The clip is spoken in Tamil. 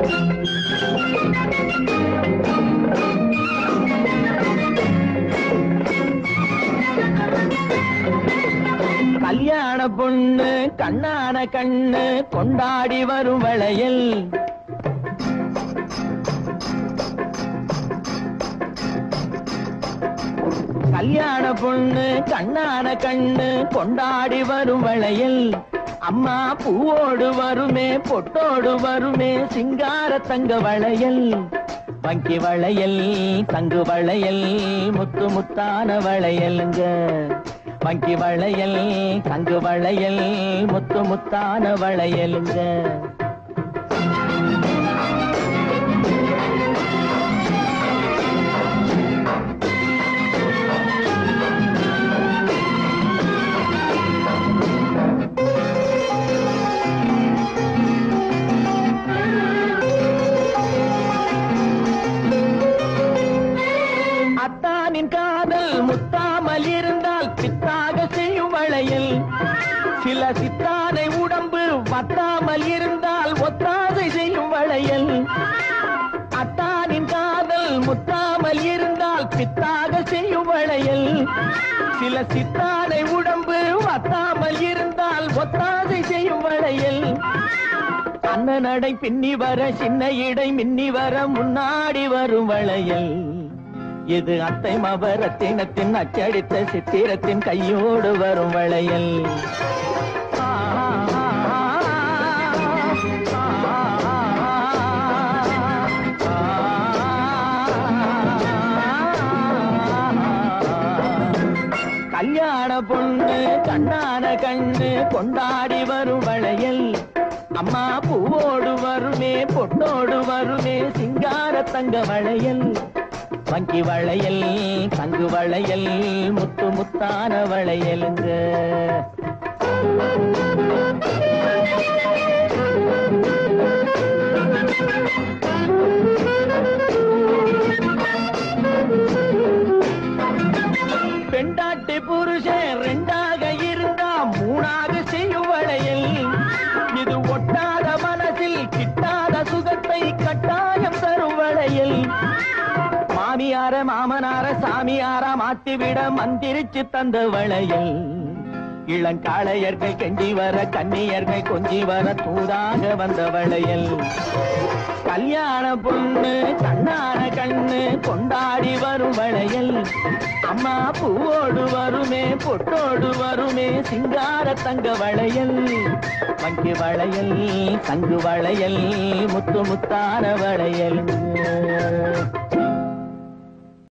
கல்யாண பொண்ணு கண்ணான கண்ணு கொண்டாடி வரும் வளையல் கல்யாண பொண்ணு கண்ணான கண்ணு கொண்டாடி வரும் வளையல் அம்மா பூவோடு வருமே பொட்டோடு வருமே சிங்கார தங்க வளையல் வங்கி வளையல் தங்கு வளையல் முத்து முத்தான வளையலுங்க வங்கி வளையல் தங்கு வளையல் முத்து முத்தான வளையலுங்க அத்தானின் காதல் முத்தாமல் இருந்தால் பித்தாக செய்யும் வளையல் சில சித்தானை உடம்பு வத்தாமல் இருந்தால் ஒத்தாதை செய்யும் வளையல் அத்தானின் காதல் முத்தாமல் இருந்தால் பித்தாக செய்யும் வளையல் சில சித்தானை உடம்பு வத்தாமல் இருந்தால் ஒத்தாதை செய்யும் வளையல் அண்ண நடை பின்னி வர சின்ன இடை மின்னி வர முன்னாடி வரும் வளையல் இது அத்தை மபரத்தினத்தின் அச்சடித்த சித்திரத்தின் கையோடு வரும் வளையல் ஆ, ஆ, ஆ, கல்யாண பொண்ணு கண்ணான கண்ணு கொண்டாடி வரும் வளையல் அம்மா பூவோடு வருமே பொட்டோடு வருமே சிங்கார தங்க வளையல் வங்கி வளையல் தங்கு வளையல் முத்து முத்தான வளையலுங்க பெண்டாட்டி புருஷன் ரெண்டாக இருந்தா மூணாக செய்யும் வளையல் இது ஒட்டாத மனசில் கிட்டாத சுகத்தை கட்டாயம் தரும் வளையல் மாமியார மாமனார சாமியார மாத்திவிட மந்திரிச்சு தந்த வளையல் இளங்காளையர்கள் கெஞ்சி வர கன்னியர்கள் கொஞ்சி வர தூதாக வந்த வளையல் கல்யாண பொண்ணு கண்ணான கண்ணு கொண்டாடி வரும் வளையல் அம்மா பூவோடு வருமே பொட்டோடு வருமே சிங்கார தங்க வளையல் வங்கி வளையல் தங்கு வளையல் முத்து முத்தான வளையல்